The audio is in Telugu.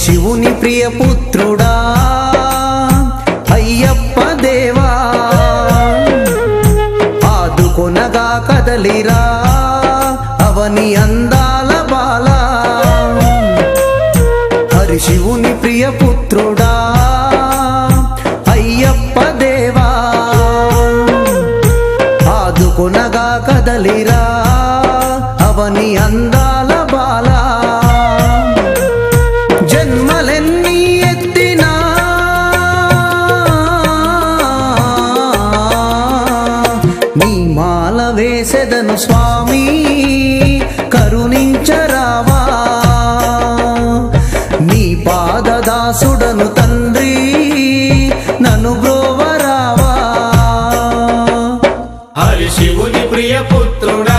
శివుని ప్రియ పుత్రుడా అయ్యప్ప దేవా ఆదుకొనగా కదలిరా అవని అందాల బాల హరి శివుని ప్రియ పుత్రుడా అయ్యప్ప దేవా ఆదుకొనగా కదలిరా అవని అందాల బాల జన్మలెన్ని ఎత్తినా నీ మాల వేసెదను స్వామి కరుణించరావా నీ పాదదాసుడను తండ్రి నన్ను బ్రోవరావా హరి శివుని ప్రియ పుత్రుడా